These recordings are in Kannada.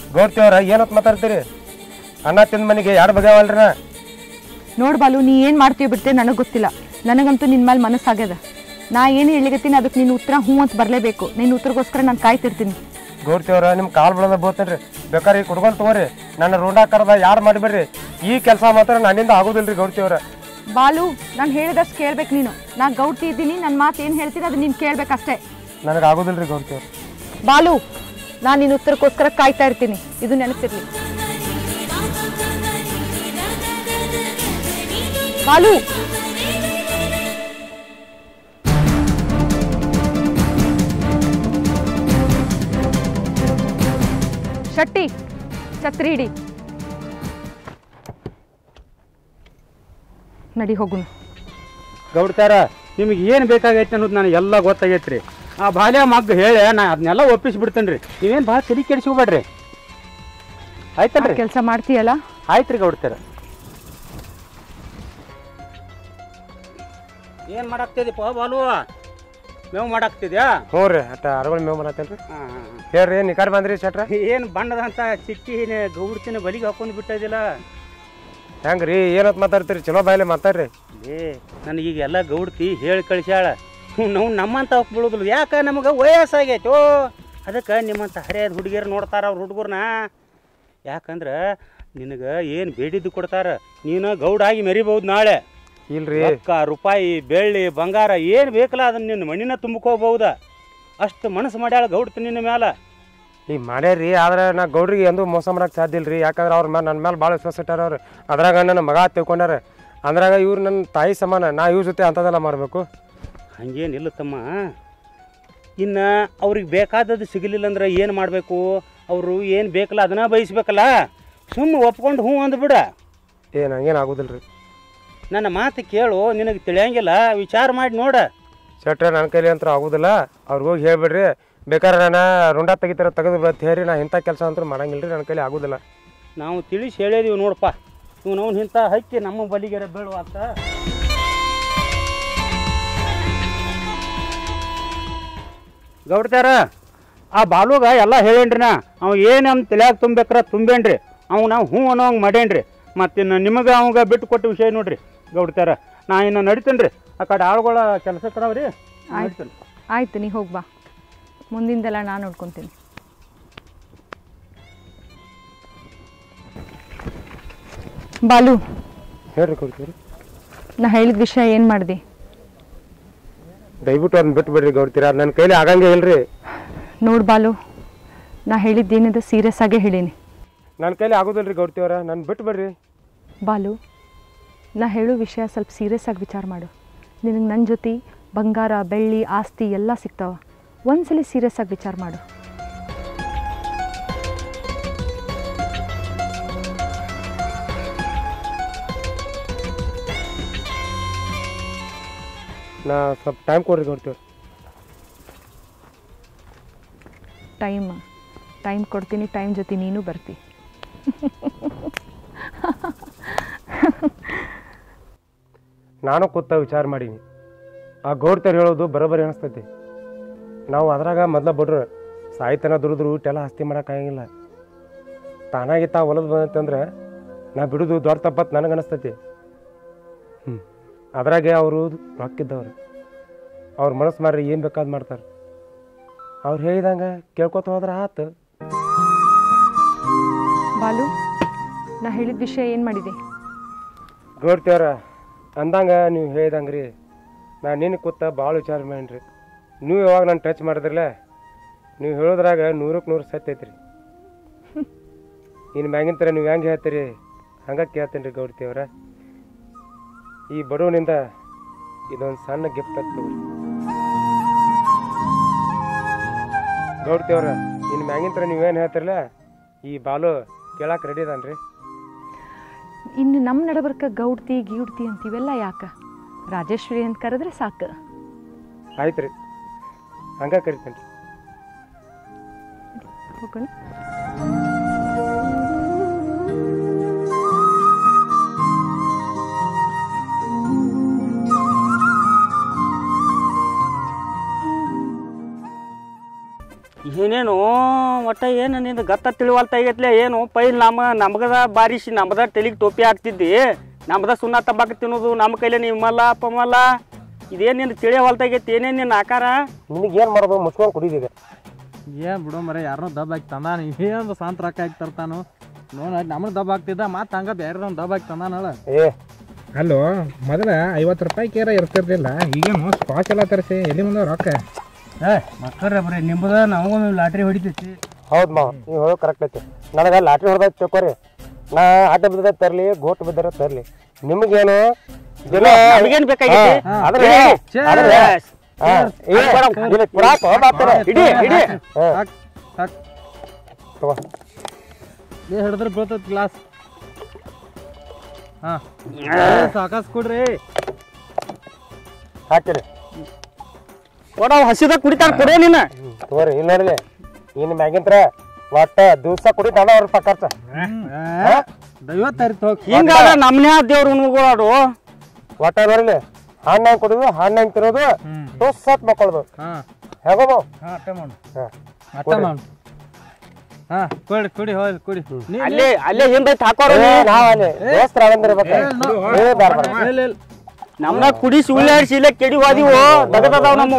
ಗೌಡ್ತಿಯವ್ರ ಏನತ್ ಮಾತಾಡ್ತೀರಿ ಅನ್ನ ತಿಂದ ಮನೆಗೆ ಎರಡು ಬಗ್ಯಾವಲ್ರಿ ನಾ ನೋಡ್ ಬಾಲು ನೀ ಏನು ಮಾಡ್ತೀಯ ಬಿಡ್ತೀಯ ನನಗೆ ಗೊತ್ತಿಲ್ಲ ನನಗಂತೂ ನಿನ್ನ ಮೇಲೆ ಮನಸ್ಸಾಗ್ಯದ ನಾ ಏನು ಹೇಳಿಗತ್ತೀನಿ ಅದಕ್ಕೆ ನಿನ್ನ ಉತ್ತರ ಹ್ಞೂ ಅಂತ ಬರಲೇಬೇಕು ನಿನ್ನ ಉತ್ತರಗೋಸ್ಕರ ನಾನು ಕಾಯ್ತಿರ್ತೀನಿ ಗೌಡ್ತಿಯವ್ರ ನಿಮ್ಮ ಕಾಲ್ ಬಿಡೋದ ಬೋತೇನ್ರಿ ಬೇಕಾದ್ರೆ ಈ ಕುಡ್ಕೊಂಡ್ ತಗೋರಿ ನನ್ನ ರುಂಡ ಕರ್ದ ಯಾರು ಮಾಡಿಬಿಡ್ರಿ ಈ ಕೆಲಸ ಮಾತ್ರ ನನ್ನಿಂದ ಆಗೋದಿಲ್ರಿ ಗೌಡ್ತಿಯವ್ರ ಬಾಲು ನಾನು ಹೇಳಿದಷ್ಟು ಕೇಳ್ಬೇಕು ನೀನು ನಾ ಗೌಡ್ತಿ ಇದ್ದೀನಿ ನನ್ನ ಮಾತು ಏನು ಹೇಳ್ತೀನಿ ಅದು ನೀನು ಕೇಳ್ಬೇಕಷ್ಟೇ ನನಗೆ ಆಗೋದಿಲ್ರಿ ಗೌಡ್ತಿಯವ್ರ ಬಾಲು ನಾನು ನಿನ್ನ ಉತ್ತರಕ್ಕೋಸ್ಕರ ಕಾಯ್ತಾ ಇರ್ತೀನಿ ಇದು ನೆನಪಿರ್ಲಿ ಬಾಲು ಶೆಟ್ಟಿ ಛತ್ರಿ ಹಿಡಿ ನಡಿ ಹೋಗುನು ಗೌಡ್ತಾರ ನಿಮಗೆ ಏನು ಬೇಕಾಗೈತೆ ಅನ್ನೋದು ನನಗೆ ಎಲ್ಲ ಗೊತ್ತಾಗೈತೆ ರೀ ಆ ಬಾಲ್ಯ ಮಗ್ಗ ಹೇಳಿ ನಾ ಅದನ್ನೆಲ್ಲ ಒಪ್ಪಿಸ್ಬಿಡ್ತೇನೆ ರೀ ನೀವೇನು ಭಾಳ ತಲೆ ಕೆಡಿಸ್ಕೊಬೇಡ್ರಿ ಆಯ್ತಲ್ರಿ ಕೆಲಸ ಮಾಡ್ತೀಯಲ್ಲ ಆಯ್ತು ರೀ ಗೌಡ್ತಾರ ಏನು ಮಾಡಾಕ್ತಿದೀಪ ಬಾಲು ಮೇವು ಮಾಡಾಕ್ತಿದ್ಯಾ ಹ್ಞೂ ರೀ ಅಟ್ಟ ಅರಗಳು ಮೇವ್ ಮಾಡತ್ತೇನ್ರಿ ಹಾಂ ಹಾಂ ಹೇಳ್ರಿ ಈ ಕಡೆ ಬಂದ್ರಿ ಶೆಟ್ರ ಏನು ಬಣ್ಣದಂತ ಚಿಕ್ಕಿ ಗೌಡ್ತಿನ ಬಲಿಗೆ ಹಾಕೊಂಡು ಬಿಟ್ಟಿದ್ದಿಲ್ಲ ಹೆಂಗ್ರಿ ಏನತ್ ಮಾತಾಡ್ತೀರಿ ಚಲೋ ಬಾಯ್ಲೆ ಮಾತಾಡ್ರಿ ಏ ನನಗೀಗ ಎಲ್ಲ ಗೌಡ್ತಿ ಹೇಳಿ ಕಳಿಸ್ಯಾಳ ನಾವು ನಮ್ಮಂತ ಹೋಗಿ ಬೀಳೋದಿಲ್ಲ ಯಾಕೆ ನಮಗೆ ವಯಸ್ಸಾಗೈತೋ ಅದಕ್ಕೆ ನಿಮ್ಮಂತ ಹರಿಯದ ಹುಡುಗಿಯರು ನೋಡ್ತಾರ ಅವ್ರ ಹುಡುಗರ್ನ ಯಾಕಂದ್ರೆ ನಿನಗೆ ಏನು ಬೇಡಿದ್ದು ಕೊಡ್ತಾರ ನೀನು ಗೌಡಾಗಿ ಮೆರಿಬಹುದು ನಾಳೆ ಇಲ್ರಿ ರೊಕ್ಕ ರೂಪಾಯಿ ಬೆಳ್ಳಿ ಬಂಗಾರ ಏನು ಬೇಕಲ್ಲ ಅದನ್ನ ನಿನ್ನ ಮಣ್ಣಿನ ತುಂಬ್ಕೋಬಹುದ ಅಷ್ಟು ಮನಸ್ಸು ಮಾಡ್ಯಾಳ ಗೌಡ್ತಿ ನಿನ್ನ ಮ್ಯಾಲ ಈಗ ಮಾಡ್ಯಾರ್ರಿ ಆದ್ರೆ ನಾ ಗೌಡ್ರಿಗೆ ಎಂದೂ ಮೋಸ ಮಾಡಕ್ ಸಾಧ್ಯ ಇಲ್ರಿ ಯಾಕಂದ್ರೆ ಅವ್ರ ಮೇಲೆ ನನ್ನ ಮೇಲೆ ಭಾಳ ವಿಶ್ವಾಸ ಇಟ್ಟಾರ ಅವ್ರು ಅದ್ರಾಗ ನನ್ನ ಮಗ ತಿಳ್ಕೊಂಡಾರ ಅಂದ್ರಾಗ ಇವ್ರು ನನ್ನ ತಾಯಿ ಸಮಾನ ನಾ ಇವ್ರ ಜೊತೆ ಅಂಥದ್ದೆಲ್ಲ ಮಾಡಬೇಕು ಹಂಗೇನಿಲ್ಲ ತಮ್ಮ ಇನ್ನು ಅವ್ರಿಗೆ ಬೇಕಾದದ್ದು ಸಿಗಲಿಲ್ಲ ಅಂದ್ರೆ ಏನು ಮಾಡಬೇಕು ಅವರು ಏನು ಬೇಕಲ್ಲ ಅದನ್ನ ಬಯಸ್ಬೇಕಲ್ಲ ಸುಮ್ಮನೆ ಒಪ್ಕೊಂಡು ಹ್ಞೂ ಅಂದ್ಬಿಡ ಏ ನಂಗೇನು ಆಗೋದಿಲ್ರಿ ನನ್ನ ಮಾತು ಕೇಳು ನಿನಗೆ ತಿಳಿಯಂಗಿಲ್ಲ ವಿಚಾರ ಮಾಡಿ ನೋಡ ಶೆಟ್ರೆ ನನ್ನ ಕೈಲಿ ಅಂತೂ ಆಗೋದಿಲ್ಲ ಅವ್ರಿಗೆ ಹೋಗಿ ಹೇಳ್ಬಿಡ್ರಿ ಬೇಕಾದ್ರೆ ನಾನು ರುಂಡ ತೆಗಿತಾರ ತೆಗೆದು ಬತ್ ಹೇರಿ ನಾ ಇಂಥ ಕೆಲಸ ಅಂತೂ ಮಾಡಂಗಿಲ್ರಿ ನನ್ನ ಕೈಲಿ ಆಗೋದಿಲ್ಲ ನಾವು ತಿಳಿಸಿ ಹೇಳಿದೀವಿ ನೋಡಪ್ಪ ಇವ್ ನಾವು ಇಂಥ ಹಕ್ಕಿ ನಮ್ಮ ಬಲಿಗೆರೆ ಬೀಳುವ ಅಂತ ಗೌಡ್ತಾರ ಆ ಬಾಲುಗ ಎಲ್ಲ ಹೇಳೇನ್ರಿ ನಾ ಅವ ಏನು ನಮ್ಮ ತಲೆಯಾಗ ತುಂಬೇಕ್ರ ತುಂಬೇನ್ರಿ ಅವ್ ನಾವು ಹ್ಞೂ ಅನ್ನೋಂಗೆ ಮಾಡೇನ್ರಿ ಮತ್ತಿನ್ನು ನಿಮಗೆ ಅವಾಗ ಬಿಟ್ಟು ಕೊಟ್ಟ ವಿಷಯ ನೋಡ್ರಿ ಗೌಡ್ತಾರ ನಾ ಇನ್ನು ನಡಿತೇನೆ ರೀ ಆ ಕಡೆ ಆಳುಗಳ ಕೆಲಸಕ್ಕರವ್ರಿ ನಡಿತೇನೆ ಆಯ್ತು ನೀ ಹೋಗಿ ಬಾ ಮುಂದಿಂದೆಲ್ಲ ನಾನು ನೋಡ್ಕೊತೀನಿ ಬಾಲು ಹೇಳ್ರಿ ಕೊಡ್ತೀರಿ ನಾ ಹೇಳಿದ ವಿಷಯ ಏನು ಮಾಡಿದೆ ದಯವಿಟ್ಟು ಅದನ್ನ ಬಿಟ್ಟು ಬಿಡ್ರಿ ಗೌಡ್ತೀರ ನನ್ನ ಕೈಲಿ ಆಗಂಗೆ ಇಲ್ರಿ ನೋಡು ಬಾಲು ನಾ ಹೇಳಿದ್ದೇನಿದೆ ಸೀರಿಯಸ್ ಆಗೇ ಹೇಳೀನಿ ನನ್ನ ಕೈಲಿ ಆಗೋದಿಲ್ರಿ ಗೌಡ್ತಿಯವ್ರ ನನ್ನ ಬಿಟ್ಟು ಬಿಡ್ರಿ ಬಾಲು ನಾ ಹೇಳೋ ವಿಷಯ ಸ್ವಲ್ಪ ಸೀರಿಯಸ್ ಆಗಿ ವಿಚಾರ ಮಾಡು ನಿನಗೆ ನನ್ನ ಜೊತೆ ಬಂಗಾರ ಬೆಳ್ಳಿ ಆಸ್ತಿ ಎಲ್ಲ ಸಿಗ್ತಾವ ಒಂದ್ಸಲಿ ಸೀರಿಯಸ್ ಆಗಿ ವಿಚಾರ ಮಾಡು ನಾ ಸ್ವಲ್ಪ ಟೈಮ್ ಕೊಡ್ರಿ ಗೌಡ್ತಿಯವ್ರ ಟೈಮ್ ಟೈಮ್ ಕೊಡ್ತೀನಿ ಟೈಮ್ ಜೊತೆ ನೀನು ಬರ್ತಿ ನಾನು ಕೂತ ವಿಚಾರ ಮಾಡೀನಿ ಆ ಗೌಡ್ತಿಯವ್ರು ಹೇಳೋದು ಬರೋಬ್ಬರಿ ಅನಿಸ್ತೈತಿ ನಾವು ಅದ್ರಾಗ ಮೊದ್ಲ ಬಿಡ್ರು ಸಾಯ್ತನ ದುಡಿದ್ರು ಊಟ ಎಲ್ಲ ಹಸ್ತಿ ಮಾಡೋಕ್ಕಾಗಂಗಿಲ್ಲ ತಾನಾಗಿ ತಾ ಹೊಲದ ಬಂದಂದ್ರೆ ನಾ ಬಿಡೋದು ದೊಡ್ಡ ತಪ್ಪತ್ತು ನನಗೆ ಅನಿಸ್ತೈತಿ ಹ್ಞೂ ಅದ್ರಾಗೆ ಅವರು ರೊಕ್ಕಿದ್ದವ್ರು ಅವ್ರ ಮನಸ್ಸು ಮಾರಿ ಏನು ಬೇಕಾದ್ ಮಾಡ್ತಾರೆ ಅವ್ರು ಹೇಳಿದಂಗೆ ಕೇಳ್ಕೊತ ಹೋದ್ರೆ ಆತು ಬಾಲು ನಾ ಹೇಳಿದ ವಿಷಯ ಏನು ಮಾಡಿದೆ ಗೌಡ್ತಿಯವ್ರ ಅಂದಂಗ ನೀವು ಹೇಳ್ದಂಗೆ ರೀ ನಾನು ನಿನ್ನ ಕೂತ ಭಾಳ ವಿಚಾರ ಮಾಡೀನಿ ನೀವು ಯಾವಾಗ ನಾನು ಟಚ್ ಮಾಡಿದ್ರಲ್ಲ ನೀವು ಹೇಳೋದ್ರಾಗ ನೂರಕ್ಕೆ ನೂರು ಸತ್ಯ ಐತ್ರಿ ಇನ್ನು ಮ್ಯಾಗಿನ ಥರ ನೀವು ಹೆಂಗೆ ಹೇಳ್ತೀರಿ ಹಂಗೆ ಕೇಳ್ತೀನಿ ರೀ ಗೌಡ್ತಿಯವ್ರ ಈ ಬಡವನಿಂದ ಇದೊಂದು ಸಣ್ಣ ಗಿಫ್ಟ್ ಅಂತ ತಗೋರಿ ಗೌಡ್ತಿಯವ್ರ ಇನ್ನು ಮ್ಯಾಗಿನ ಥರ ನೀವೇನು ಹೇಳ್ತಿರಲ್ಲ ಈ ಬಾಲು ಕೇಳಕ್ಕೆ ರೆಡಿ ಅದಾನ್ರಿ ಇನ್ನು ನಮ್ಮ ನಡಬರ್ಕ ಗೌಡ್ತಿ ಗೀಡ್ತಿ ಅಂತೀವೆಲ್ಲ ಯಾಕೆ ರಾಜೇಶ್ವರಿ ಅಂತ ಕರೆದ್ರೆ ಸಾಕು ಆಯ್ತು ರೀ ಹಂಗೆ ಕರಿತೀನಿ ರೀ ಹೋಗೋಣ ಏನೇನು ಒಟ್ಟ ಏನು ನಿಂದು ಗತ್ತ ತಿಳಿವಲ್ತ ಆಗೈತ್ಲೆ ಏನು ಪೈಲ್ ನಮ್ಮ ನಮಗದ ಬಾರಿಸಿ ನಮ್ದ ತಲೆಗೆ ಟೋಪಿ ಹಾಕ್ತಿದ್ದಿ ನಮ್ದ ಸುಣ್ಣ ತಂಬಾಕು ತಿನ್ನೋದು ನಮ್ಮ ಕೈಲೇ ನಿಮ್ಮಲ್ಲ ಪಮ್ಮಲ್ಲ ಇದೇನು ನಿಂದು ತಿಳಿಯವಲ್ತ ಆಗೈತಿ ಏನೇನು ನಿನ್ನ ಆಕಾರ ನಿನಗೆ ಏನು ಮಾಡೋದು ಮುಚ್ಕೊಂಡು ಕುಡಿದೀಗ ಏನ್ ಬಿಡು ಮರ ಯಾರನ್ನೋ ದಬ್ ಹಾಕಿ ತಂದಾನ ಏನು ಸ್ವಂತ ರೊಕ್ಕ ಹಾಕಿ ತರ್ತಾನು ನೋಡ ನಮಗೆ ದಬ್ ಹಾಕ್ತಿದ್ದ ಮತ್ತೆ ಹಂಗ ಬೇರೆ ಒಂದು ದಬ್ ಹಾಕಿ ತಂದಾನಲ್ಲ ಏ ಅಲ್ಲೋ ಮೊದಲ ಐವತ್ತು ರೂಪಾಯಿ ಕೇರ ಇರ್ತಿರ್ಲಿಲ್ಲ ಈಗೇನು ಸ್ಪಾಚ್ ಎಲ್ಲ ತರಿಸಿ ಎಲ್ಲಿ ಮುಂದೆ ರೊಕ್ಕ ಏ ಮಕ್ಕಳ್ರೆ ಬರೀ ನಿಮ್ಮದ ನಮಗೊಂದು ಲಾಟ್ರಿ ಹೊಡಿತೈತಿ ಹೌದು ಮಾವ ನೀವು ಹೇಳೋದು ಕರೆಕ್ಟ್ ಐತಿ ನನಗೆ ಲಾಟ್ರಿ ಹೊಡೆದ ತಿಳ್ಕೊರಿ ನಾ ಆಟ ಬಿದ್ದ ತರಲಿ ಗೋಟ್ ಬಿದ್ದರ ತರಲಿ ನಿಮಗೇನು ದಿನ ನಮಗೇನ್ ಬೇಕಾಗೈತಿ? ಹಾ, ಆದ್ರೆ ಆದ್ರೆ ಹಾ, ಏ, ಇಲ್ಲಿ ಪುರಾತ್ ಹೋಗ್ಬಾರ್ತಾರೆ. ಇಡಿ ಇಡಿ ಹಾ, ಹಾಕ್ ಹಾಕ್ ತಗೋ. ಏ ಹಿಡಿದ್ರೆ ಬೀಳ್ತೈತಿ ಗ್ಲಾಸ್ ಹಾ ಸಾಕಾಸ್ ಕೊಡ್ರಿ ಹಾಕಿರಿ ಕೊಡ ಹಸಿದ ಕುಡಿತಾರ ಕೊಡೇ ನೀನ ಹ್ಮ್, ತಗೋರಿ ಇಲ್ಲಿ ನೋಡ್ರಿ ಇನ್ನು ಮ್ಯಾಗಿಂತ್ರ ಒಟ್ಟ ದಿವಸ ಕುಡಿತಾನ ಅವ್ರ ಖರ್ಚ ಐವತ್ತಾರು ಹೋಗಿ ಹಿಂಗಾದ ನಮ್ನ್ಯಾ ದೇವ್ರು ಉಣ್ಗೋಡು ಒಟ್ಟ ನೋಡ್ರಿ ಹಣ್ಣು ಹೆಂಗ್ ಕುಡಿದು ಹಣ್ಣು ಹೆಂಗ್ ತಿನ್ನೋದು ತುಸತ್ ಮಕ್ಕಳದು ಹಾ ಹೇಗೋ ಮಾವ್? ಹಾ ಅಟ್ಟ ಮಾಡು ಹಾ. ಅಟ್ಟ ಮಾಡು ಹಾ ಕುಡಿ ಕುಡಿ ಹೋಗಿ ಕುಡಿ ನೀ ಅಲ್ಲೇ ಅಲ್ಲೇ ಹಿಂದೈತಿ ಹಾಕೋರು ಏ, ನಾವ್ ಅಲ್ಲಿ ದೋಸ್ತ್ರ ಅವಂದಿರ್ಬೇಕು ಏ ಬ್ಯಾಡ ಬ್ಯಾಡ. ಇಲ್ಲ ಇಲ್ಲ ನಮ್ನ ಕುಡಿಸಿ ಉಳ್ಳಾಡಿಸಿ ಇಲ್ಲೇ ಕೆಡಿ ಹೋದಿವು ದಗದದಾವ್ ನಮ್ಮ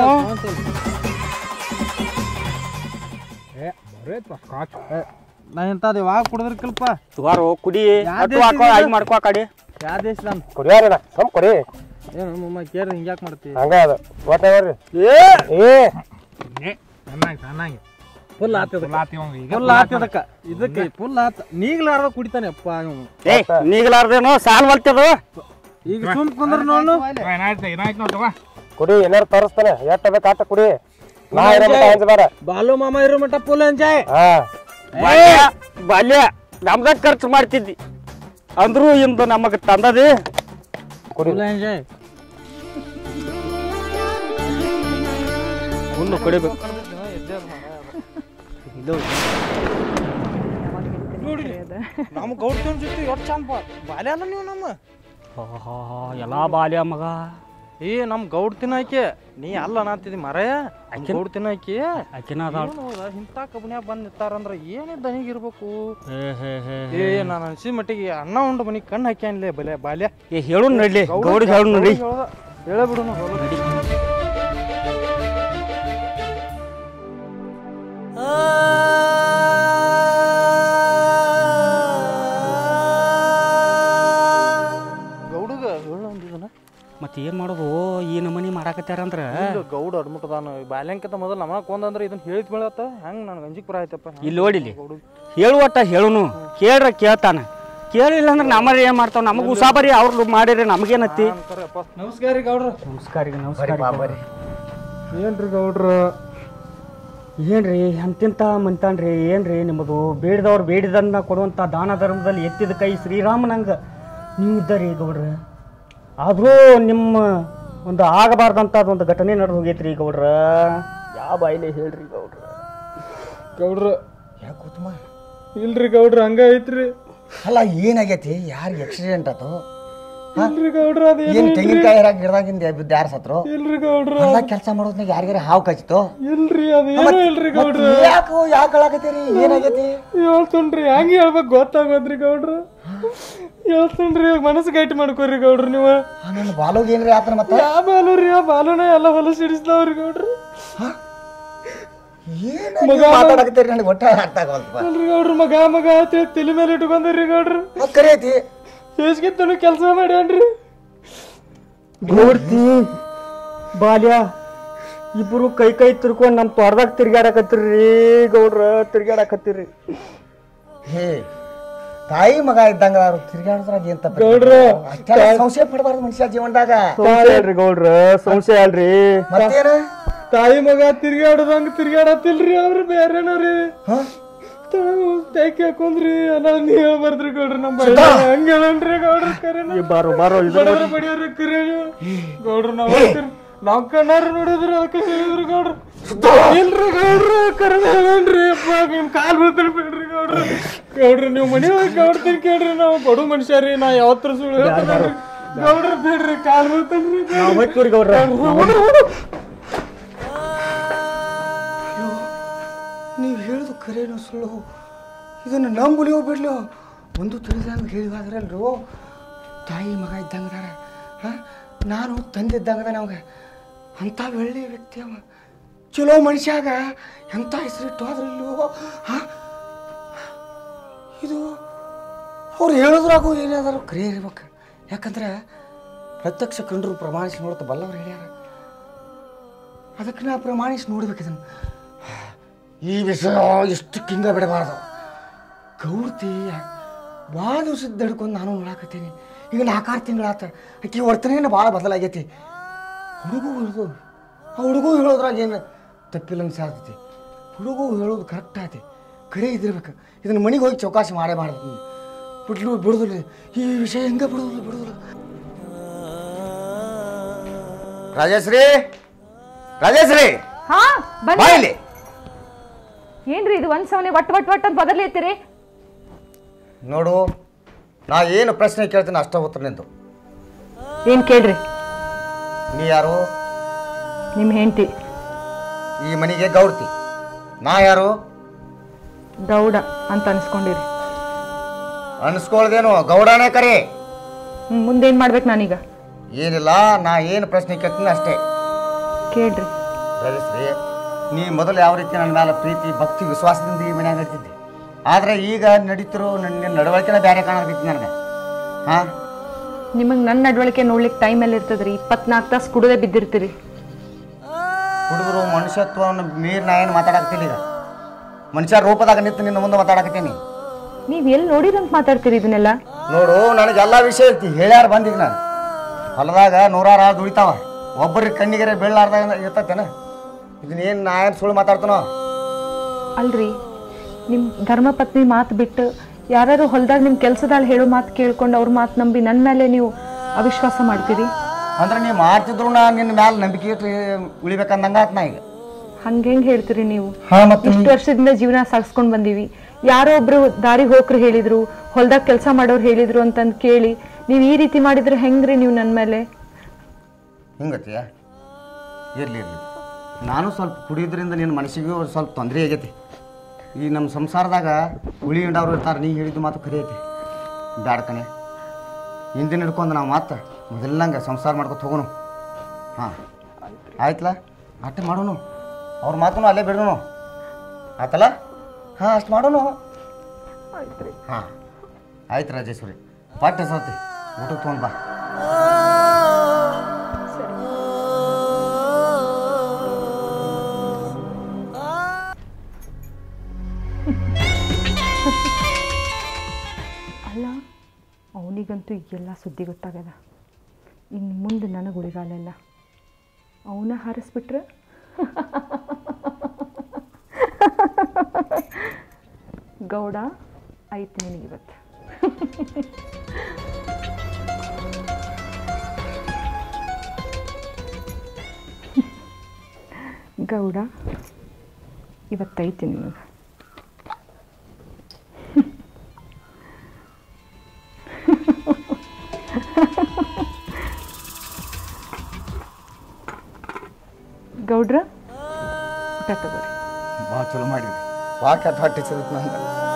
ಸ್ಕಾಚ್ ನಾ ಇಂಥದ್ದು ಯಾವಾಗ ಕುಡಿದ್ರ ಕಲ್ಪ ತುಗಾರು ಕುಡಿ ಯಾ ಅಟ್ಟು ಹಾಕೋ ಆಗಿ ಮಾಡ್ಕೋ ಆ ಕಡೆ ಯಾವ ದೇಶದ ಕುಡಿಯಾರಿನ ಸಮ್ ಕುಡಿ ಏನು ಮಮ್ಮ ಕೇರಿ ಹಿಂಗ್ಯಾಕೆ ಮಾಡ್ತಿ ಹಂಗ ಅದು ಒಟ್ಟ ನೋಡ್ರಿ ಏ ಏ ಚೆನ್ನಾಗಿ ಚೆನ್ನಾಗಿ ಫುಲ್ ಆತದ ಲಾತಿ ಅವಂಗ ಈಗ ಫುಲ್ ಆತದಕ್ಕ ಇದಕ್ಕೆ ಫುಲ್ ಆತ ನೀಗ್ಲಾರ್ದ ಕುಡಿತಾನೆ ಅಪ್ಪ ಇವ್ನು. ಏ ನೀಗಲಾರ್ದೇನೋ ಸಾಲ್ ಬಲ್ತದ ಈಗ ಸುಮ್ ಕುಂದ್ರ ನೋಡು ಏನಾಯ್ತು ಏನಾಯ್ತು ನಾವು ತಗೋ ಕುಡಿ ಏನಾರು ತರಿಸ್ತಾನೆ ಎಷ್ಟ ಬೇಕು ಆಟ ಕುಡಿ ನಾ ಇರೋ ಮಟ್ಟ ಹಂಚಬೇಡ ಬಾಲು ಮಾಮ ಇರೋ ಮಟ್ಟ ಫುಲ್ ಎಂಜಾಯ್ ಹಾ ಬಾಲ್ಯ ಬಾಲ್ಯ ನಮ್ದಾಗ ಖರ್ಚು ಮಾಡ್ತಿದ್ದಿ ಅಂದ್ರೂ ಇಂದು ನಮಗ ತಂದದಿ ಕುಡಿ ಫುಲ್ ಎಂಜಾಯ್ ಹುಲ್ಲು ಕಡಿಬೇಕು ಇದು ನಮ್ಮ ಗೌಡ್ತನ ಜೊತೆ ಎಷ್ಟು ಚಂದ ಬಾಲ್ಯ ಅಲ್ಲ ನೀವು ನಮ್ಮ ಎಲ್ಲ ಬಾಲ್ಯ ಮಗ ಏ ನಮ್ಮ ಗೌಡ್ ತಿನ್ನಾಕಿ ನೀ ಅಲ್ಲ ಅನ್ನತ್ತಿದಿ ಮರಯ ನಮ್ಮ ಗೌಡ್ ತಿನ್ನಾಕಿ ಆಕಿನ ಅದಾಳ ಇಂಥ ಕಬ್ಬನ್ಯಾಗ ಬಂದು ನಿಂತಾರಂದ್ರ ಏನಿದ್ದ ದನಿಗಿರ್ಬೇಕು ಹೇ ಹೇ ಹೇ ಏ ನಾನು ಅನ್ಸಿದ ಮಟ್ಟಿಗೆ ಅಣ್ಣ ಉಂಡು ಮನಿ ಕಣ್ಣು ಹಾಕ್ಯಾನ್ಲೇ ಬಲೆ ಬಾಲ್ಯ ಏ ಹೇಳು ನಡ್ಲಿ ಗೌಡ ಹೇಳು ನಡಿ ಹೇಳಬಿಡು ನಾವು ಗೌಡಗ ಹೇಳ ಅಂದಿದನ ಮತ್ತೆ ಏನ್ ಮಾಡೋದು ಈ ನಮನಿ ಮಾಡಾಕತ್ಯಾರಂದ್ರ ಈಗ ಗೌಡ ಅಡ್ಮಿಟ್ಟದಾನ ಬಾಲ್ಯಂಕಿಂತ ಮೊದಲು ನಮಗ ಕೊಂದಂದ್ರೆ ಇದನ್ನ ಹೇಳಿದ ಮೇಳತ್ತ ಹೆಂಗ್ ನನಗೆ ಅಂಜಿಕ್ ಬರ ಆಯ್ತಪ್ಪ ಇಲ್ಲಿ ನೋಡಿಲಿ ಹೇಳುವಟ್ಟ ಹೇಳುನು ಕೇಳ್ರ ಕೇಳ್ತಾನ ಕೇಳಿಲ್ಲ ಅಂದ್ರೆ ನಮ್ಮರ ಏನ್ ಮಾಡ್ತಾವ ನಮಗ ಉಸಾಬರಿ ಅವ್ರು ಮಾಡಿರಿ ನಮಗೇನತ್ತಿ ನಮಸ್ಕಾರ ರೀ ಗೌಡ್ರ ನಮಸ್ಕಾರ ನಮಸ್ಕಾರ ಏನ್ರಿ ಗೌಡ್ರ ಏನ್ರಿ ಎಂತಿಂತ ಮಂತಾನ್ರಿ ಏನ್ರಿ ನಿಮ್ಮದು ಬೇಡಿದವ್ರು ಬೇಡಿದನ್ನ ಕೊಡುವಂತ ದಾನ ಧರ್ಮದಲ್ಲಿ ಎತ್ತಿದ ಕೈ ಶ್ರೀರಾಮನಂಗ ನೀವು ಇದ್ದರಿ ಗೌಡ್ರ ಆದರೂ ನಿಮ್ಮ ಒಂದು ಆಗಬಾರ್ದಂತ ಒಂದು ಘಟನೆ ನಡೆದು ಹೋಗೈತ್ರಿ ಗೌಡ್ರ ಯಾವ ಬಾಯಿಲೆ ಹೇಳ್ರಿ ಗೌಡ್ರ ಗೌಡ್ರ ಯಾಕೂತಮ್ಮ ಇಲ್ರಿ ಗೌಡ್ರ ಹಂಗ ಐತ್ರಿ ಅಲ್ಲ ಏನಾಗೈತಿ ಯಾರಿಗೆ ಆಕ್ಸಿಡೆಂಟ್ ಆತು ಇಲ್ರಿ ಗೌಡ್ರ ಅದೇ ಏನ್ ತೆಂಗಿನಕಾಯಿ ಹರಾಕ್ ಗಿಡದಾಗಿಂದ ಬಿದ್ದು ಯಾರು ಸತ್ರು ಇಲ್ರಿ ಗೌಡ್ರ ಎಲ್ಲ ಕೆಲಸ ಮಾಡೋದ್ನಾಗ ಯಾರಿಗಾರ ಹಾವು ಕಚ್ಚಿತು ಇಲ್ರಿ ಅದೇನು ಇಲ್ರಿ ಗೌಡ್ರ ಯಾಕೋ ಯಾಕೆ ಹೇಳಾಕತ್ತೀರಿ ಏನಾಗೈತಿ ಹೇಳ್ತನ್ರಿ ಹೆಂಗ್ ಹೇಳ್ಬೇಕು ಗೊತ್ತಾಗೋದ್ರಿ ಗೌಡ್ರ ಹೇಳ್ತನ್ರಿ ಮನಸ್ಸು ಗಟ್ಟಿ ಮಾಡ್ಕೋರಿ ಗೌಡ್ರ ನೀವು ನನ್ನ ಬಾಲೋಗಿ ಏನ್ರಿ ಆತನ ಮತ್ತ ಯಾ ಬಾಲು ರೀ ಆ ಬಾಲುನ ಎಲ್ಲ ಹೊಲಸು ಹಿಡಿಸ್ತಾವ್ರಿ ಗೌಡ್ರ ಏನ್ ಮಾತಾಡಕತ್ತೀರಿ ನನಗೆ ಒಟ್ಟ ಅರ್ಥ ಆಗವಲ್ತಪ್ಪ ಅಲ್ರಿ ಗೌಡ್ರ ಮಗ ಮಗ ಅಂತ ತಲೆ ಮೇಲೆ ಇಟ್ಕೊಂಡ್ರಿ ಗೌಡ್ರ ಅದ್ ಕರೆ ಐತಿ ಹೇಸ್ಗಿತ್ತನು ಕೆಲಸ ಮಾಡ್ಯಾನ್ರಿ ನೋಡ್ತಿ ಬಾಲ್ಯ ಇಬ್ರು ಕೈ ಕೈ ತಿರ್ಕೊಂಡು ನಮ್ಮ ತೋಟದಾಗ ತಿರ್ಗಾಡಕತ್ತಿರ್ರಿ ಗೌಡ್ರ ತಿರ್ಗಾಡಕತ್ತಿರ್ರಿ ಹೇ ತಾಯಿ ಮಗ ಇದ್ದಂಗ ಅವ್ರು ತಿರ್ಗಾಡಿದ್ರಾಗ ಏನ್ ತಪ್ಪ ಗೌಡ್ರ. ಅಷ್ಟೆಲ್ಲ ಸಂಶಯ ಪಡಬಾರ್ದು ಮನುಷ್ಯ ಜೀವನದಾಗ ಸಂಶಯ ಅಲ್ರಿ ಗೌಡ್ರ ಸಂಶಯ ಅಲ್ರಿ ಮತ್ತೇನ ತಾಯಿ ಮಗ ತಿರ್ಗಾಡದಂಗ ತಿರ್ಗಾಡತ್ತಿಲ್ರಿ ಅವ್ರು ಬೇರೆನವ್ರಿ ಹ? ತೈಕ್ ಹಾಕೊಂಡ್ರಿ ಅಲ್ಲ ನೀ ಹೇಳ್ಬಾರ್ದ್ರಿ ಗೌಡ್ರ ನಮ್ಮ ಹಂಗ ಹೇಳನ್ರಿ ಗೌಡ್ರ ಕರೆ ಈ ಬಾರೋ ಬಾರೋ ಇದು ಬಡವ್ರ ಬಡಿಯವ್ರ ಕರೆ ನೀವು ಗೌಡ್ರ ನಾವ್ ನಾವ್ ಕಣ್ಣಾರ ನೋಡಿದ್ರಿ ಅದಕ್ಕೆ ಹೇಳಿದ್ರಿ ಗೌಡ್ರ ಇಲ್ರಿ ಗೌಡ್ರ ಕರೆ ಹೇಳನ್ರಿ ಅಪ್ಪ ನಿಮ್ ಕಾಲ್ ಬೀಳ್ತೀನಿ ಬಿಡ್ರಿ ಗೌಡ್ರ ಗೌಡ್ರ ನೀವು ಮನೆ ಹೋಗಿ ಗೌಡ್ರ ತಿನ್ಕೇಳ್ರಿ ನಾವು ಬಡು ಮನುಷ್ಯ ರೀ ನಾ ಯಾವತ್ತರ ಸುಳ್ಳು ಹೇಳ್ತೀನಿ ಗೌಡ್ರ ಬಿಡ್ರಿ ಕಾಲ್ ಬೀಳ್ತೀನಿ ನಾವ್ ಹೋಗ್ತೀವ್ರಿ ಗೌಡ್ರ ನೀವ್ ಹೇಳುದು ಕರೇನು ಸುಳ್ಳು ಇದನ್ನು ನಂಬಲಿಯೋ ಬಿಡ್ಲಿಯೋ ಒಂದು ತಿಳಿದಂಗೆ ಹೇಳಿವಾದ್ರಲ್ರು ತಾಯಿ ಮಗ ಇದ್ದಂಗದಾರ ಹಾಂ ನಾನು ತಂದೆ ಇದ್ದಂಗದ ಅವಾಗ ಅಂಥ ಒಳ್ಳೆಯ ವ್ಯಕ್ತಿ ಅವ ಚಲೋ ಮನುಷ್ಯಾಗ ಎಂಥ ಹೆಸರಿಟ್ಟು ಹೋದ್ರಲ್ಲೋ ಹಾಂ ಇದು ಅವ್ರು ಹೇಳಿದ್ರಾಗೂ ಏನಾದರೂ ಕರೆ ಇರ್ಬೇಕು ಯಾಕಂದ್ರೆ ಪ್ರತ್ಯಕ್ಷ ಕಂಡ್ರು ಪ್ರಮಾಣಿಸಿ ನೋಡ್ತಾ ಬಲ್ಲವ್ರು ಹೇಳ್ಯಾರ ಅದಕ್ಕೆ ನಾ ಪ್ರಮಾಣಿಸಿ ನೋಡ್ಬೇಕು ಇದನ್ನು ಈ ವಿಷಯ ಎಷ್ಟು ಕಿಂಗ ಬಿಡಬಾರ್ದು ಗೌರ್ತಿ ಭಾಳ ದಿವ್ಸದ ದಡ್ಕೊಂಡು ನಾನು ನೋಡಾಕತ್ತೀನಿ ಈಗ ನಾಲ್ಕಾರು ತಿಂಗಳಾತ ಆಕೆ ವರ್ತನೆನ ಭಾಳ ಬದಲಾಗೈತಿ ಹುಡುಗು ಹೇಳೋದು ಆ ಹುಡುಗು ಹೇಳೋದ್ರಾಗ ಏನು ತಪ್ಪಿಲ್ಲ ಅನ್ಸಾತೈತಿ ಹುಡುಗು ಹೇಳೋದು ಕರೆಕ್ಟ್ ಐತಿ ಕರೆ ಇದಿರ್ಬೇಕು ಇದನ್ನ ಮನೆಗೆ ಹೋಗಿ ಚೌಕಾಸಿ ಮಾಡೇ ಮಾಡ್ತೀನಿ ಬಿಡ್ಲು ಬಿಡುದಿಲ್ಲ ಈ ವಿಷಯ ಹೆಂಗೆ ಬಿಡುದಿಲ್ಲ ಬಿಡುದಿಲ್ಲ ರಾಜಶ್ರೀ ರಾಜಶ್ರೀ ಹಾ ಬನ್ನಿ ಬಾಯಿಲಿ ಏನ್ರಿ ಇದು ಒಂದ್ ಸವನೆ ಒಟ್ ಒಟ್ ಒಟ್ ಅಂತ ಬದಲಿ ಐತಿರಿ ನೋಡು ನಾ ಏನು ಪ್ರಶ್ನೆ ಕೇಳ್ತೀನಿ ಅಷ್ಟ ಉತ್ತರ ನಿಂತು ಏನ್ ಕೇಳ್ರಿ ನೀ ಯಾರು ನಿಮ್ ಹೆಂಡತಿ ಈ ಮನೆಗೆ ಗೌಡ್ತಿ ನಾ ಯಾರು ಗೌಡ ಅಂತ ಅನ್ಸ್ಕೊಂಡಿರಿ ಅನ್ಸ್ಕೊಳ್ದೇನು ಗೌಡನೇ ಕರೆ ಹ್ಮ್, ಮುಂದೇನ್ ಮಾಡ್ಬೇಕು ನಾನೀಗ ಏನಿಲ್ಲ ನಾ ಏನು ಪ್ರಶ್ನೆ ಕೇಳ್ತೀನಿ ಅಷ್ಟೇ ಕೇಳ್ರಿ ರಾಜಶ್ರೀ ನೀ ಮೊದಲು ಯಾವ ರೀತಿ ನನ್ನ ಮೇಲೆ ಪ್ರೀತಿ ಭಕ್ತಿ ವಿಶ್ವಾಸದಿಂದ ಈ ಮನ್ಯಾಗ ನಡೀತಿದ್ದೆ ಆದರೆ ಈಗ ನಡೀತಿರೋ ನನ್ನ ನಡವಳಿಕೆನ ಬೇರೆ ಕಾಣಕತ್ತೈತಿ ನನಗೆ ಹಾಂ ನಿಮಗ್ ನನ್ನ ನಡವಳಿಕೆ ನೋಡ್ಲಿಕ್ಕೆ ಟೈಮ್ ಎಲ್ಲಿ ಇರ್ತದ್ರಿ ಇಪ್ಪತ್ನಾಲ್ಕು ತಾಸು ಕುಡದೆ ಬಿದ್ದಿರ್ತೀರಿ ಹುಡುಗರು ಮನುಷ್ಯತ್ವವನ್ನು ಮೀರಿ ನಾ ಏನು ಮಾತಾಡಕತ್ತಿಲ್ಲ ಈಗ ಮನುಷ್ಯ ರೂಪದಾಗ ನಿಂತು ನಿನ್ನ ಮುಂದೆ ಮಾತಾಡಕತ್ತೀನಿ ನೀವ್ ಎಲ್ಲಿ ನೋಡಿರಂತ ಮಾತಾಡ್ತೀರಿ ಇದನ್ನೆಲ್ಲ ನೋಡು ನನಗೆ ಎಲ್ಲ ವಿಷಯ ಐತಿ ಹೇಳ್ಯಾರ ಬಂದೀಗ ನಾನು ಹೊಲದಾಗ ನೂರಾರು ಆಳು ದುಡಿತಾವ ಒಬ್ಬರಿಗೆ ಕಣ್ಣಿಗೆರೆ ಬೀಳಲಾರ್ದಾಗ ಇರ್ತೈತೇನ ಇದನ್ನೇನು ನಾ ಏನು ಸುಳ್ಳು ಮಾತಾಡ್ತಾನೋ ಅಲ್ರಿ ನಿಮ್ ಧರ್ಮಪತ್ನಿ ಮಾತು ಬಿಟ್ಟು ಯಾರು ಹೊಲ್ದಾಗ ನಿಮ್ ಕೆಲ್ಸದಲ್ಲಿ ಹೇಳೋ ಮಾತು ಕೇಳ್ಕೊಂಡು ಅವ್ರ ಮಾತು ನಂಬಿ ನನ್ನ ಮೇಲೆ ನೀವು ಅವಿಶ್ವಾಸ ಮಾಡ್ತೀರಿ ಅಂದ್ರೆ ನೀ ಮಾಡ್ತಿದ್ರು ನಾ ನಿನ್ನ ಮ್ಯಾಲೆ ನಂಬಿಕೆ ಇಟ್ಟು ಉಳಿಬೇಕಂದಂಗ ಆತ್ ನಾ ಈಗ ಹಂಗೆಂಗ್ ಹೇಳ್ತೀರಿ ನೀವು ಹಾ ಮತ್ತೆ ಇಷ್ಟು ವರ್ಷದಿಂದ ಜೀವನ ಸಾಗಿಸ್ಕೊಂಡ್ ಬಂದೀವಿ ಯಾರೋ ಒಬ್ರು ದಾರಿ ಹೋಕ್ರು ಹೇಳಿದ್ರು ಹೊಲ್ದಾಗ ಕೆಲಸ ಮಾಡೋರು ಹೇಳಿದ್ರು ಅಂತಂದ್ ಕೇಳಿ ನೀವು ಈ ರೀತಿ ಮಾಡಿದ್ರೆ ಹೆಂಗ್ರಿ ನೀವು ನನ್ನ ಮೇಲೆ ಹಿಂಗತಿಯ ಇರಲಿ ಇರಲಿ ನಾನು ಸ್ವಲ್ಪ ಕುಡಿಯೋದ್ರಿಂದ ನಿನ್ನ ಮನಸ್ಸಿಗೂ ಒಂದ್ ಸ್ವಲ್ಪ ತೊಂದರೆ ಆಗೈತಿ ಈ ನಮ್ಮ ಸಂಸಾರದಾಗ ಉಳಿ ಹಿಂಡವ್ರು ಇರ್ತಾರೆ ನೀ ಹೇಳಿದ್ದು ಮಾತು ಖರೆ ಐತಿ ಬ್ಯಾಡ ಕಣೆ ಹಿಂದಿನ ಹಿಡ್ಕೊಂಡು ನಾವು ಮಾತು ಮೊದಲಂಗೆ ಸಂಸಾರ ಮಾಡ್ಕೊತ ಹೋಗೋನು ಹಾಂ ಆಯ್ತಲ್ಲ ಅಷ್ಟೇ ಮಾಡೋನು ಅವ್ರ ಮಾತನ್ನು ಅಲ್ಲೇ ಬಿಡೋನು ಆತಲ್ಲ ಹಾಂ ಅಷ್ಟು ಮಾಡೋನು ಹಾಂ ಆಯ್ತು ರಾಜೇಶ್ವರಿ ಪಟ್ಟೆ ಸತಿ ಊಟಕ್ಕೆ ತೊಗೊಂಡು ಬಾ ಅಲ್ಲ ಅವನಿಗಂತೂ ಎಲ್ಲ ಸುದ್ದಿ ಗೊತ್ತಾಗದ ಇನ್ನು ಮುಂದೆ ನನಗೆ ಉಳಿಗಾಲೆಲ್ಲ ಅವನ ಹಾರಿಸ್ಬಿಟ್ರೆ ಗೌಡ ಆಯ್ತು ನಿನಗಿವತ್ತು ಗೌಡ ಇವತ್ತೈತಿ ನಿನಗೆ ಗೌಡ್ರ ಊಟ ತಗೋರಿ ಭಾಳ ಚಲೋ ಮಾಡಿದ್ರಿ ಭಾಳ ಕೆಟ್ಟ ಹೊಟ್ಟೆ ಸಿಗುತ್ತೆ ನಂಗೆ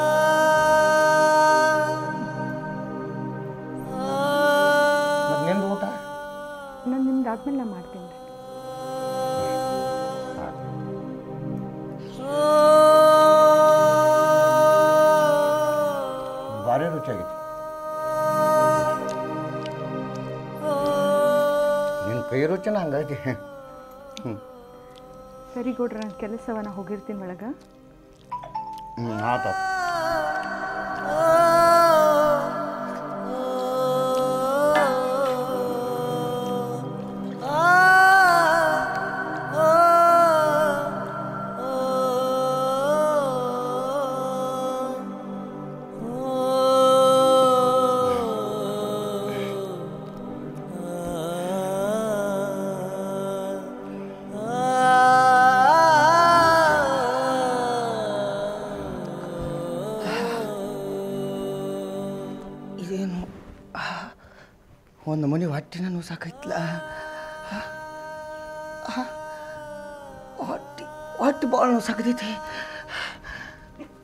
ಮತ್ತೆ ನಿಂದು ಊಟ ನಾನು ನಿಮ್ದು ಆದ್ಮೇಲೆ ನಾ ಮಾಡ್ತೀನಿ ರೀ ಭಾರಿ ರುಚಿಯಾಗಿತ್ತು ನಿನ್ನ ಕೈ ರುಚಿನ ಹಂಗೈತಿ ಹ್ಞೂ ಸರಿ ಗೌಡ್ರ ನಾನು ಕೆಲಸವ ನಾ ಹೋಗಿರ್ತೀನಿ ಒಳಗೆ ಹ್ಞೂ ಆತ ಇದೇನು ಒಂದು ಮನೆ ಹೊಟ್ಟಿನ ನೋವು ಸಾಕೈತ್ಲ ಹೊಟ್ಟಿ ಹೊಟ್ಟೆ ಭಾಳ ನೋವು ಸಾಕತೈತಿ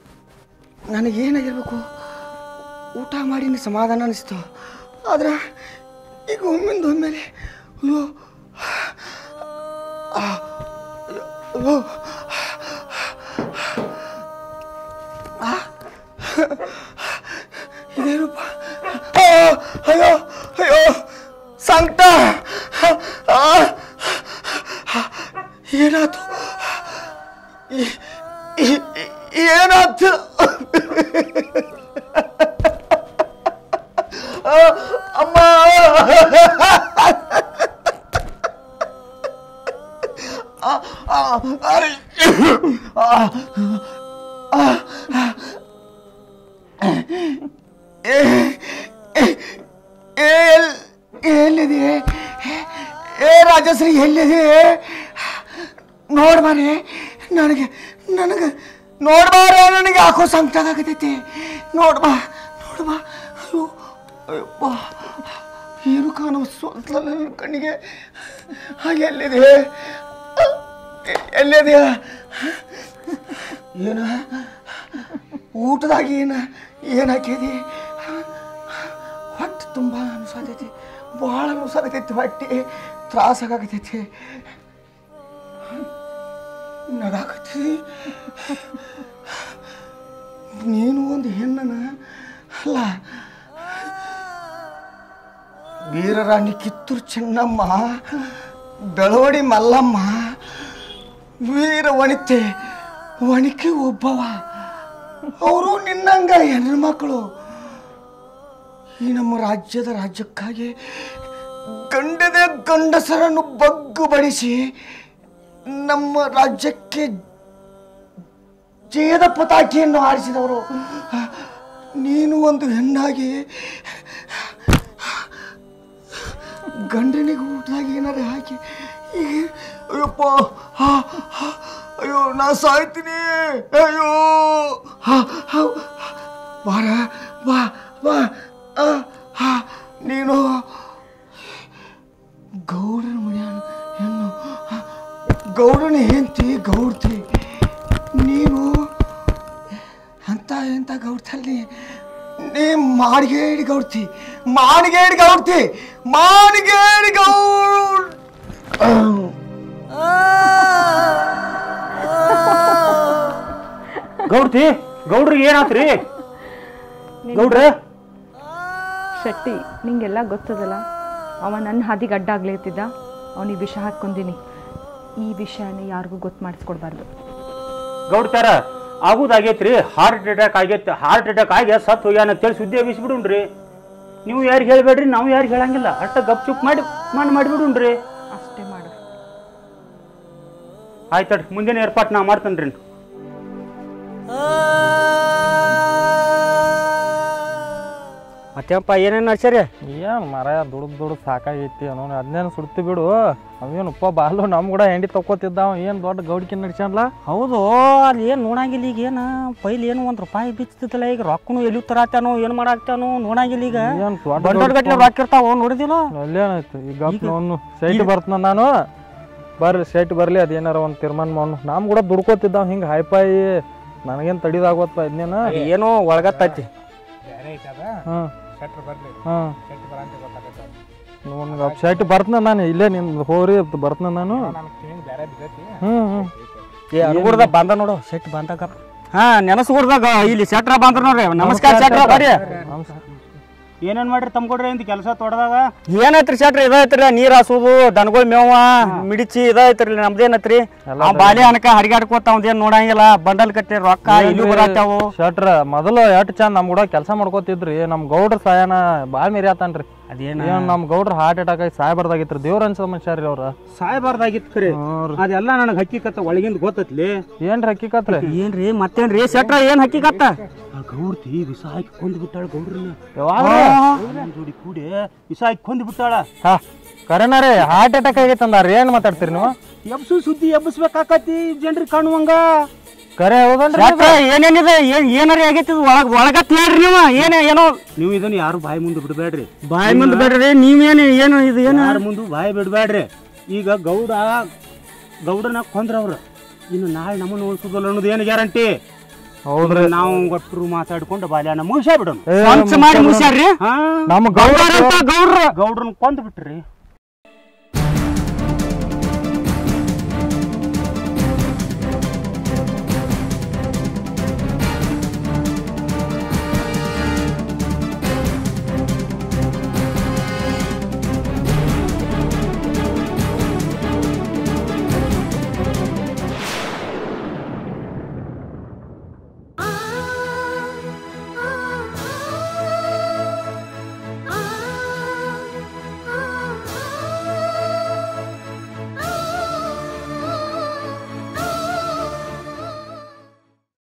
ನನಗೇನಾಗಿರ್ಬೇಕು ಊಟ ಮಾಡಿ ಸಮಾಧಾನ ಅನಿಸ್ತು ಆದ್ರೆ ಈಗ ಒಮ್ಮಿಂದ ಒಮ್ಮೆಲೆ ಅಯ್ಯೋ ಆ, ಅಯ್ಯೋ ಆ, ಇದೇನಪ್ಪ ಆ, ಅಯ್ಯೋ ಅಯ್ಯೋ ಸಂಕಟ ಆ, ಏನಾಯ್ತು ಈ- ಈ- ಈ- ಏನಾಯ್ತು ಆ, ಅಮ್ಮ ಆ, ಆ, ಅರೆ. ಆ, ಆ, ಏ, ಏ, ಎಲ್- ಎಲ್ಲಿದೆ ಏ ರಾಜಶ್ರೀ ಎಲ್ಲಿದೆ ನೋಡ್ಬಾರೆ ನನಗೆ ನನಗೆ ನೋಡ್ಬಾರೆ ನನಗೆ ಯಾಕೋ ಸಂಕಟ ಆಗತೈತಿ ನೋಡ್ಬಾ ನೋಡ್ಬಾ ಅಯ್ಯೋ ಅಯ್ಯಪ್ಪ ಏನು ಕಾಣೋ ಸ್ವಲ್ಪ ನನ್ನ ಕಣ್ಣಿಗೆ ಹಾಗೆ ಎಲ್ಲಿದೆ ಎ- ಎಲ್ಲಿದೆ ಏನ ಊಟದಾಗ ಏನ ಏನು ಹಾಕಿದಿ ಹೊಟ್ಟೆ ತುಂಬ ಅನ್ಸಾತೈತಿ ಭಾಳ ಅನ್ಸಾಕತೈತಿ ಹೊಟ್ಟೆ ತ್ರಾಸಾಗತೈತಿ ನಗಾಕತ್ತಿ ನೀನು ಒಂದು ಹೆಣ್ಣನ ಅಲ್ಲ ವೀರರಾಣಿ ಕಿತ್ತೂರು ಚೆನ್ನಮ್ಮ ಬೆಳವಡಿ ಮಲ್ಲಮ್ಮ ವೀರ ವನಿತೆ ವಣಿಕೆ ಒಬ್ಬವ ಅವರು ನಿನ್ನಂಗ ಹೆಣ್ಣು ಮಕ್ಕಳು ಈ ನಮ್ಮ ರಾಜ್ಯದ ರಾಜ್ಯಕ್ಕಾಗಿ ಗಂಡದ ಗಂಡಸರನ್ನು ಬಗ್ಗು ಬಡಿಸಿ ನಮ್ಮ ರಾಜ್ಯಕ್ಕೆ ಜಯದ ಪತಾಕಿಯನ್ನು ಆರಿಸಿದವರು ನೀನು ಒಂದು ಹೆಣ್ಣಾಗಿ ಗಂಡನಿಗೆ ಊಟದಾಗ ಏನಾರು ಹಾಕಿ ಈಗ ಅಯ್ಯಪ್ಪ ಹಾ, ಹಾ, ಅಯ್ಯೋ ನಾ ಸಾಯ್ತೀನಿ ಅಯ್ಯೋ ಹಾ, ಹಾ, ಬಾರ ಬಾ ಬಾ ಆ, ಹಾ, ನೀನು ಗೌಡನ ಮನೆಯ ಹೆಣ್ಣು ಆ, ಗೌಡನ ಹೆಂಡತಿ ಗೌಡ್ತಿ ನೀನು ಅಂತ ಎಂತ ಗೌಡ್ತಲ್ಲಿ ನೀ ಮಾಡಿಗೇಡಿ ಗೌಡ್ತಿ ಮಾಡಿಗೇಡಿ ಗೌಡ್ತಿ ಮಾಡಿಗೇಡಿ ಗೌಡ್ ಗೌಡ್ತಿ ಗೌಡ್ರಿಗೆ ಏನಾತ್ರಿ ಗೌಡ್ರ ಶೆಟ್ಟಿ ನಿಂಗೆಲ್ಲ ಗೊತ್ತದಲ್ಲ ಅವ ನನ್ನ ಹಾದಿಗೆ ಅಡ್ಡ ಆಗ್ಲಿರ್ತಿದ್ದ ಅವನಿಗೆ ವಿಷ ಹಾಕ್ಕೊಂದಿನಿ ಈ ವಿಷಯನ ಯಾರಿಗೂ ಗೊತ್ತು ಮಾಡಿಸ್ಕೊಡ್ಬಾರ್ದು ಗೌಡ್ತಾರ ಆಗುದಾಗೈತ್ರಿ ಹಾರ್ಟ್ ಅಟ್ಯಾಕ್ ಆಗೈತೆ ಹಾರ್ಟ್ ಅಟ್ಯಾಕ್ ಆಗಿ ಸತ್ ಹೋಗ್ಯಾನ ಅಂತೇಳಿ ಸುದ್ದಿ ಎಬ್ಬಿಸ್ಬಿಡುನ್ರಿ ನೀವು ಯಾರಿಗೆ ಹೇಳ್ಬೇಡ್ರಿ ನಾವು ಯಾರಿಗೆ ಹೇಳಂಗಿಲ್ಲ ಅಷ್ಟ ಗಪ್ ಚುಪ್ ಮಾಡಿ ಮಣ್ಣು ಮಾಡಿಬಿಡುನ್ರಿ ಅಷ್ಟೇ ಮಾಡು ಆಯ್ತಡ್ರಿ ಮುಂದಿನ ಏರ್ಪಾಟ್ ನಾ ಮಾಡ್ತೇನ್ರಿ ಮತ್ತೆಪ್ಪ ಏನೇನು ನಡ್ಸರಿ ಏನು ಮರ ದುಡ್ದು ದುಡ್ದು ಸಾಕಾಗೈತಿ ಅನ್ನೋ ಅದನ್ನೇನು ಸುಡ್ತಿ ಬಿಡು ಅವೇನಪ್ಪ ಬಾಲು ನಮ್ ಕೂಡ ಹೆಂಡಿ ತಕ್ಕೋತಿದ್ದ ಅವ ಏನು ದೊಡ್ಡ ಗೌಡಿಕೆ ನಡ್ಸ್ಯಾನ್ಲ ಹೌದು ಅಲ್ಲಿ ಏನು ನೋಡಂಗಿಲ್ಲ ಈಗ ಏನು ಪೈಲಿ ಏನು ಒಂದು ರೂಪಾಯಿ ಬಿಚ್ತಿತ್ತಲ್ಲ ಈಗ ರೊಕ್ಕನು ಎಲ್ಲಿ ತರಾತ್ಯಾನೋ ಏನು ಮಾಡಾಕ್ತಾನೋ ನೋಡಂಗಿಲ್ಲ ಈಗ ಏನ್ ದೊಡ್ಡ ಬಂಡೋಡ್ ಗಟ್ಲೆ ರೊಕ್ಕ ಇರ್ತಾವ ನೋಡಿದಿಲ್ಲ ಅಲ್ಲೇನಾಯ್ತು ಈಗ ಗಪ್ ನೋನು ಸೈಟ್ ಬರ್ತನ ನಾನು ಬರ್ರಿ ಸೈಟ್ ಬರ್ಲಿ ಅದೇನಾರ ಒಂದು ತೀರ್ಮಾನ ಮಾಡು ನಮ್ ಕೂಡ ದುಡ್ಕೋತಿದ್ದ ಹಿಂಗೆ ಹೈಪಾಯಿ ನನಗೇನು ತಡಿದಾಗೋತ್ಪ ಇದನ್ನೇನ ಏನೋ ಒಳಗತ್ತೈತಿ ಹಾಂ ಶೆಟ್ರ್ ಬರ್ಲಿ ಹಾಂ ಶೆಟ್ರ್ ಬರಂತ ಗೊತ್ತಾಗತ್ತೆ ನೋಡ್ಗ ಸೈಟ್ ಬರ್ತನ ನಾನು ಇಲ್ಲೇ ನಿನ್ ಹೋರಿ ಬರ್ತನ ನಾನು ನನಗೆ ಕಿವಿಗೆ ಬೇರೆ ಬಿದ್ದೈತಿ ಹ್ಞೂ ಹ್ಞೂ ಏ ಅನುಗುಡ್ದಾಗ ಬಂದ ನೋಡು ಸೆಟ್ ಬಂದಾಗ ಹಾ ನೆನಸ್ಗುಡ್ದಾಗ ಇಲ್ಲಿ ಸೆಟ್ರ ಬಂದ್ರ ನೋಡ್ರಿ ನಮಸ್ಕಾರ ಸೆಟ್ರ ಬರ್ರಿ ಏನೇನ್ ಮಾಡ್ರಿ ತಮ್ಕೊಡ್ರಿ ಇಂತ ಕೆಲಸ ತೊಡದಾಗ ಏನೈತ್ರಿ ಸೆಟ್ರ ಇದೈತ್ರಿ ನೀರ್ ಹಾಸೋದು ದನಗಳ ಮೇವ ಮಿಡಿಚಿ ಇದೈತ್ರಿ ನಮ್ದೇನೈತ್ರಿ ಆ ಬಾಲಿ ಅನಕ ಹರಿಗಾಡ್ಕೋತ ಅವ್ದೇನ್ ನೋಡಂಗಿಲ್ಲ ಬಂಡಲ್ ಕಟ್ಟಿ ರೊಕ್ಕ ಇಲ್ಲಿ ಬರತ್ತಾವು ಶಟ್ರ ಮೊದಲು ಎಷ್ಟು ಚಂದ ನಮ್ ಕೂಡ ಕೆಲಸ ಮಾಡ್ಕೋತಿದ್ರಿ ನಮ್ ಗೌಡ್ರ ಸಾಯನ ಭಾಳ ಮೇರಿ ಆತಾನ್ರಿ ಅದೇನ ಏನ್ ನಮ್ ಗೌಡ್ರ ಹಾರ್ಟ್ ಅಟ್ಯಾಕ್ ಆಗಿ ಸಾಯ್ಬಾರ್ದಾಗಿತ್ರಿ ದೇವ್ರ ಅನ್ಸೋ ಮನುಷ್ಯರಿ ಅವ್ರ ಸಾಯ್ಬಾರ್ದಾಗಿತ್ತು ಖರೆ ಅದೆಲ್ಲ ನನಗೆ ಹಕ್ಕಿಕತ್ತ ಒಳಗಿಂದ ಗೊತ್ತತ್ಲಿ ಏನ್ರಿ ಹಕ್ಕಿಕತ್ರಿ ಏನ್ರಿ ಮತ್ತೇನ್ರಿ ಸೆಟ್ರ ಏನ್ ಹಕ್ಕಿಕತ್ತ ಗೌಡ್ತಿ ವಿಷ ಹಾಕಿ ಕೊಂದು ಬಿಟ್ಟಾಳ ಗೌಡ್ರನ್ನ ಯಾವಾಗ ಜೋಡಿ ಕೂಡಿ ವಿಷ ಹಾಕಿ ಕೊಂದು ಬಿಟ್ಟಾಳ ಹಾ ಕರೆನ ರೀ ಹಾರ್ಟ್ ಅಟ್ಯಾಕ್ ಆಗೈತೆ ಅಂದಾರ ಏನ್ ಮಾತಾಡ್ತೀರಿ ನೀವು ಎಬ್ಸು ಸುದ್ದಿ ಎಬ್ಬಿಸ್ಬೇಕಾಕತಿ ಜನರಿಗೆ ಕಾಣುವಂಗ ಕರೆ ಹೌದನ್ರಿ ಏನೇನಿದೆ ಏನ್ ಏನಾರ ಆಗೈತಿ ಒಳಗ ಒಳಗತ್ ಹೇಳ್ರಿ ನೀವು ಏನೇ ಏನೋ ನೀವು ಇದನ್ನ ಯಾರು ಬಾಯಿ ಮುಂದೆ ಬಿಡಬೇಡ್ರಿ ಬಾಯಿ ಮುಂದೆ ಬಿಡ್ರಿ ನೀವೇನು ಏನು ಇದು ಏನು ಯಾರ ಮುಂದೆ ಬಾಯಿ ಬಿಡಬೇಡ್ರಿ ಈಗ ಗೌಡ ಗೌಡನ ಕೊಂದ್ರ ಅವ್ರು ಇನ್ನು ನಾಳೆ ನಮ್ಮನ್ನು ಉಳಿಸೋದಲ್ಲ ಅನ್ನೋದು ಏನು ಗ್ಯಾರಂಟಿ ಹೌದ್ರಿ ನಾವು ಒಟ್ಟರು ಮಾತಾಡ್ಕೊಂಡು ಬಾಲ್ಯಾನ ಮುಗಿಸೇ ಬಿಡೋಣ ಸ್ವಂತ ಮಾಡಿ ಮುಗಿಸ್ಯಾರ್ರಿ ಹಾ ನಮ್ಮ ಗೌಡ್ರ ಅಂತ ಗೌಡ್ರ ಗೌಡ್ರನ್ ಕೊಂದ್ ಬಿಟ್ರಿ